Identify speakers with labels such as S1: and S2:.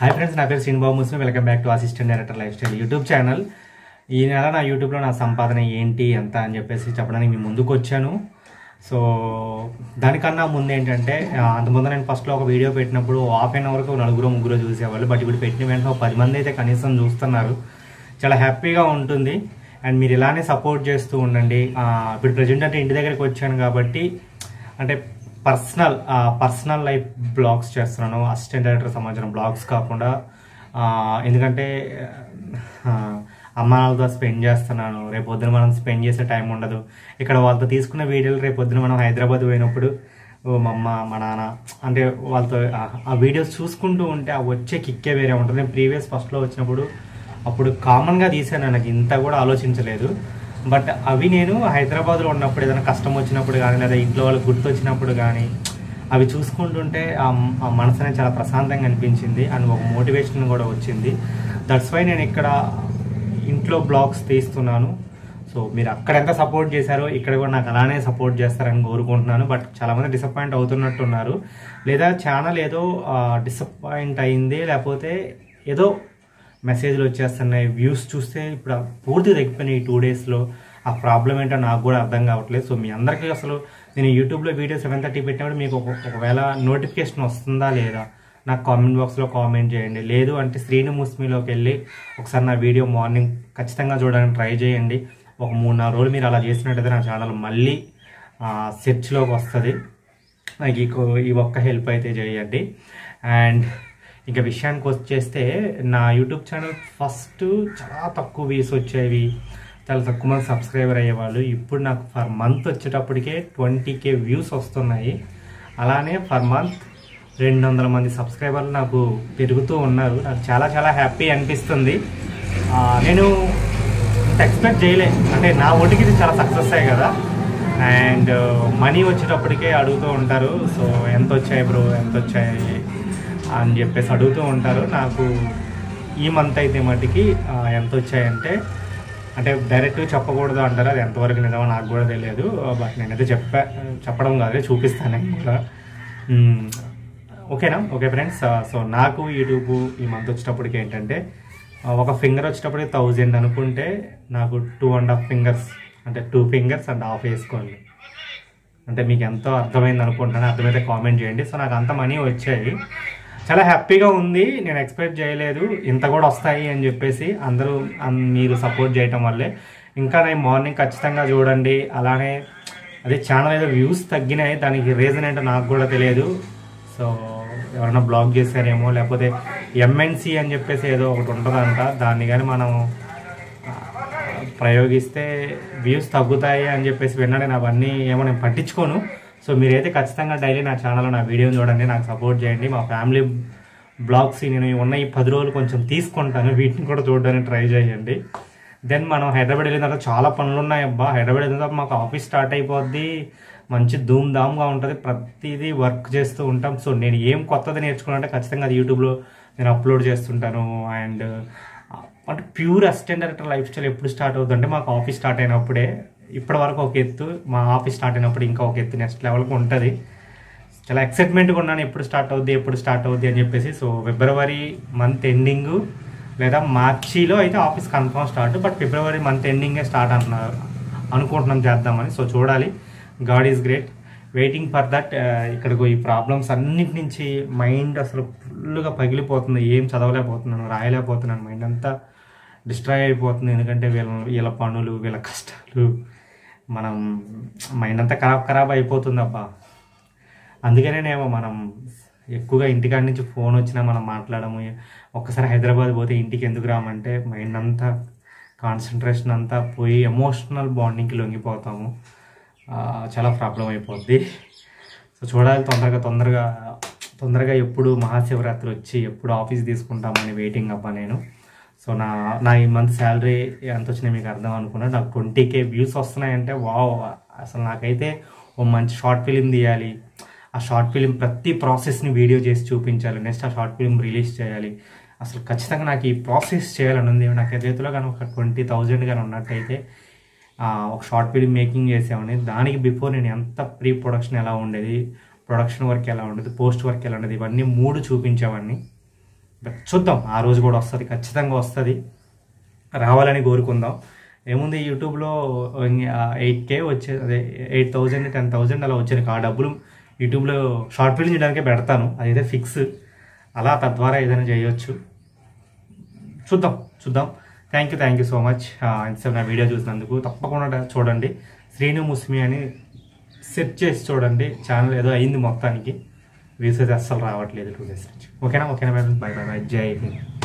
S1: Hi friends నా పేరు శ్రీనిబాబు ముస్లిం welcome back to assistant director lifestyle YouTube channel ఈ నెల నా యూట్యూబ్లో నా సంపాదన ఏంటి ఎంత అని చెప్పేసి చెప్పడానికి మీ ముందుకు వచ్చాను సో దానికన్నా ముందు ఏంటంటే ఆ, అంతకుముందు నేను ఫస్ట్లో ఒక వీడియో పెట్టినప్పుడు హాఫ్ అన్ అవర్కి నలుగురు ముగ్గురు చూసేవాళ్ళు బట్ ఇప్పుడు పెట్టిన వెంటనే ఒక పది మంది అయితే కనీసం చూస్తున్నారు చాలా హ్యాపీగా ఉంటుంది అండ్ మీరు ఇలానే సపోర్ట్ చేస్తూ ఉండండి ఆ, ఇప్పుడు ప్రజెంట్ అంటే ఇంటి దగ్గరికి వచ్చాను కాబట్టి అంటే పర్సనల్ పర్సనల్ లైఫ్ బ్లాగ్స్ చేస్తున్నాను అసిస్టెంట్ డైరెక్టర్ సంబంధించిన బ్లాగ్స్ కాకుండా ఆ, ఎందుకంటే ఆ, అమ్మ వాళ్ళతో స్పెండ్ చేస్తున్నాను రేపు పొద్దున మనం స్పెండ్ చేసే టైం ఉండదు ఇక్కడ వాళ్ళతో తీసుకున్న వీడియోలు రేపు పొద్దున మనం హైదరాబాద్ పోయినప్పుడు ఓ మా అమ్మ మా నాన్న అంటే వాళ్ళతో ఆ- ఆ వీడియోస్ చూసుకుంటూ ఉంటే ఆ వచ్చే కిక్కే వేరే ఉంటుంది నేను ప్రీవియస్ ఫస్ట్లో వచ్చినప్పుడు అప్పుడు కామన్గా తీసాను నాకు ఇంత కూడా ఆలోచించలేదు బట్ అవి నేను హైదరాబాద్లో ఉన్నప్పుడు ఏదైనా కష్టం వచ్చినప్పుడు కానీ లేదా ఇంట్లో వాళ్ళకి గుర్తొచ్చినప్పుడు కానీ అవి చూసుకుంటుంటే ఆ ఆ మనసు అనేది చాలా ప్రశాంతంగా అనిపించింది అండ్ ఒక మోటివేషన్ కూడా వచ్చింది దట్స్ వై నేను ఇక్కడ ఇంట్లో బ్లాగ్స్ తీస్తున్నాను సో మీరు అక్కడ ఎంత సపోర్ట్ చేశారో ఇక్కడ కూడా నాకు అలానే సపోర్ట్ చేస్తారని కోరుకుంటున్నాను బట్ చాలామంది డిసప్పాయింట్ అవుతున్నట్టున్నారు లేదా ఛానల్ ఏదో డిసప్పాయింట్ అయింది లేకపోతే ఏదో మెసేజ్లు వచ్చేస్తున్నాయి వ్యూస్ చూస్తే ఇప్పుడు పూర్తిగా తగ్గిపోయినాయి ఈ టూ డేస్లో ఆ ప్రాబ్లం ఏంటో నాకు కూడా అర్థం కావట్లేదు సో మీ అందరికీ అసలు నేను యూట్యూబ్లో వీడియో సెవెన్ థర్టీ పెట్టినప్పుడు మీకు ఒక ఒకవేళ నోటిఫికేషన్ వస్తుందా లేదా నాకు కామెంట్ బాక్స్లో కామెంట్ చేయండి లేదు అంటే శ్రీను ముస్మిలోకి వెళ్ళి ఒకసారి నా వీడియో మార్నింగ్ ఖచ్చితంగా చూడడానికి ట్రై చేయండి ఒక మూడు నాలుగు రోజులు మీరు అలా చేసినట్టయితే నా ఛానల్ మళ్ళీ సెర్చ్లోకి వస్తుంది నాకు ఈ కో- ఈ ఒక్క హెల్ప్ అయితే చేయండి అండ్ ఇంకా విషయానికి వచ్చేస్తే నా యూట్యూబ్ ఛానల్ ఫస్ట్ చాలా తక్కువ వ్యూస్ వచ్చేవి చాలా తక్కువ మంది సబ్స్క్రైబర్ అయ్యేవాళ్ళు ఇప్పుడు నాకు ఫర్ మంత్ వచ్చేటప్పటికే ట్వంటీ కే వ్యూస్ వస్తున్నాయి అలానే ఫర్ మంత్ రెండు వందల మంది సబ్స్క్రైబర్లు నాకు పెరుగుతూ ఉన్నారు నాకు చాలా చాలా హ్యాపీ అనిపిస్తుంది ఆ, నేను ఇంత ఎక్స్పెక్ట్ చేయలే అంటే నా ఓటికి ఇది చాలా సక్సెస్ అయ్యాయి కదా అండ్ మనీ వచ్చేటప్పటికే అడుగుతూ ఉంటారు సో ఎంత వచ్చాయి బ్రో ఎంత వచ్చాయి అని చెప్పేసి అడుగుతూ ఉంటారు నాకు ఈ మంత్ అయితే మటుకి ఆ, ఎంత వచ్చాయంటే అంటే డైరెక్ట్గా చెప్పకూడదు అంటారు అది ఎంతవరకు నిజమో నాకు కూడా తెలియదు బట్ నేనైతే చెప్పా చెప్పడం కాదు చూపిస్తాను నేను కూడా మ్మ్. ఓకేనా ఓకే ఫ్రెండ్స్ సో నాకు యూట్యూబ్ ఈ మంత్ వచ్చేటప్పటికి ఏంటంటే ఆ, ఒక ఫింగర్ వచ్చేటప్పటికి థౌజండ్ అనుకుంటే నాకు టూ అండ్ హాఫ్ ఫింగర్స్ అంటే టూ ఫింగర్స్ అండ్ హాఫ్ వేసుకోండి అంటే మీకు ఎంతో అర్థమైంది అనుకుంటాను అర్థమైతే కామెంట్ చేయండి సో నాకు అంత మనీ వచ్చాయి చాలా హ్యాపీగా ఉంది నేను ఎక్స్పెక్ట్ చేయలేదు ఇంత కూడా వస్తాయి అని చెప్పేసి అందరూ అన్- మీరు సపోర్ట్ చేయటం వల్లే ఇంకా నేను మార్నింగ్ ఖచ్చితంగా చూడండి అలానే అదే ఛానల్ ఏదో వ్యూస్ తగ్గినాయి దానికి రీజన్ ఏంటో నాకు కూడా తెలియదు సో ఎవరైనా బ్లాగ్ చేశారేమో లేకపోతే ఎంఎన్సి అని చెప్పేసి ఏదో ఒకటి ఉంటుందంట దాన్ని కానీ మనం ఆ, ప్రయోగిస్తే వ్యూస్ తగ్గుతాయి అని చెప్పేసి విన్నా నేను అవన్నీ ఏమో నేను పట్టించుకోను సో మీరైతే ఖచ్చితంగా డైలీ నా ఛానల్లో నా వీడియోని చూడండి నాకు సపోర్ట్ చేయండి మా ఫ్యామిలీ బ్లాగ్స్ నేను ఉన్న ఈ పది రోజులు కొంచెం తీసుకుంటాను వీటిని కూడా చూడడానికి ట్రై చేయండి దెన్ మనం హైదరాబాద్ వెళ్ళిన తర్వాత చాలా పనులు ఉన్నాయి అబ్బా హైదరాబాద్ వెళ్ళిన తర్వాత మాకు ఆఫీస్ స్టార్ట్ అయిపోద్ది మంచి ధూమ్ ధామ్గా ఉంటుంది ప్రతిదీ వర్క్ చేస్తూ ఉంటాం సో నేను ఏం కొత్తది నేర్చుకున్నానంటే ఖచ్చితంగా అది యూట్యూబ్లో నేను అప్లోడ్ చేస్తుంటాను అండ్ అంటే pure assistant director lifestyle ఎప్పుడు స్టార్ట్ అవుతుందంటే మాకు ఆఫీస్ స్టార్ట్ అయినప్పుడే ఇప్పటి వరకు ఒక ఎత్తు మా ఆఫీస్ స్టార్ట్ అయినప్పుడు ఇంకా ఒక ఎత్తు నెక్స్ట్ లెవెల్కి ఉంటుంది చాలా ఎక్సైట్మెంట్గా ఉన్నాను ఎప్పుడు స్టార్ట్ అవుద్ది ఎప్పుడు స్టార్ట్ అవుద్ది అని చెప్పేసి సో ఫిబ్రవరి మంత్ ఎండింగ్ లేదా మార్చిలో అయితే office confirm start but February month ఎండింగే స్టార్ట్ అంటున్నారు అనుకుంటున్నాం చేద్దామని సో చూడాలి God is great waiting for that ఇక్కడికి ఈ ప్రాబ్లమ్స్ అన్నిటి నుంచి మైండ్ అసలు ఫుల్గా పగిలిపోతుంది ఏం చదవలేకపోతున్నాను రాయలేకపోతున్నాను మైండ్ అంతా డిస్ట్రాయ్ అయిపోతుంది ఎందుకంటే వీళ్ళ వీళ్ళ పనులు వీళ్ళ కష్టాలు మనం మైండ్ అంతా ఖరాబ్ ఖరాబ్ అయిపోతుంది అబ్బా అందుకనేనేమో మనం ఎక్కువగా ఇంటికాడి నుంచి ఫోన్ వచ్చినా మనం మాట్లాడము ఒక్కసారి హైదరాబాద్ పోతే ఇంటికి ఎందుకు రామంటే మైండ్ అంతా కాన్సన్ట్రేషన్ అంతా పోయి ఎమోషనల్ బాండింగ్కి లొంగిపోతాము ఆ, చాలా ప్రాబ్లం అయిపోద్ది సో చూడాలి తొందరగా తొందరగా తొందరగా ఎప్పుడు మహాశివరాత్రి వచ్చి ఎప్పుడు ఆఫీస్ తీసుకుంటామని వెయిటింగ్ అబ్బా నేను సో నా నా ఈ మంత్ శాలరీ ఎంత వచ్చినాయి మీకు అర్థం అనుకున్నా నాకు ట్వంటీ కే వ్యూస్ వస్తున్నాయంటే వావ్ అసలు నాకైతే ఓ మంచి షార్ట్ ఫిలిం తీయాలి ఆ షార్ట్ ఫిలిం ప్రతి ప్రాసెస్ని వీడియో చేసి చూపించాలి నెక్స్ట్ ఆ షార్ట్ ఫిలిం రిలీజ్ చేయాలి అసలు ఖచ్చితంగా నాకు ఈ ప్రాసెస్ చేయాలని ఉంది నాకు చేతిలో కానీ ఒక ట్వంటీ థౌజండ్ కానీ ఉన్నట్టయితే ఆ, ఒక షార్ట్ ఫిలిం మేకింగ్ చేసామని దానికి బిఫోర్ నేను ఎంత ప్రీ ప్రొడక్షన్ ఎలా ఉండేది ప్రొడక్షన్ వర్క్ ఎలా ఉండేది పోస్ట్ వర్క్ ఎలా ఉండేది ఇవన్నీ మూడు చూపించేవాడిని బట్ చూద్దాం ఆ రోజు కూడా వస్తుంది ఖచ్చితంగా వస్తుంది రావాలని కోరుకుందాం ఏముంది యూట్యూబ్లో ఎయిట్ కే వచ్చే అదే ఎయిట్ థౌజండ్ టెన్ థౌజండ్ అలా వచ్చాయి ఆ డబ్బులు యూట్యూబ్లో షార్ట్ ఫిల్మ్ చేయడానికే పెడతాను అదైతే ఫిక్స్ అలా తద్వారా ఏదైనా చేయొచ్చు చూద్దాం చూద్దాం thank you thank you so much ఇంతసేపు నా వీడియో చూసినందుకు తప్పకుండా చూడండి శ్రీను ముస్మి అని సెర్చ్ చేసి చూడండి ఛానల్ ఏదో అయింది మొత్తానికి వ్యూస్ అయితే అస్సలు రావట్లేదు టూ డేస్ నుంచి ఓకేనా ఓకేనా మేడం బై బై బై జై హింద్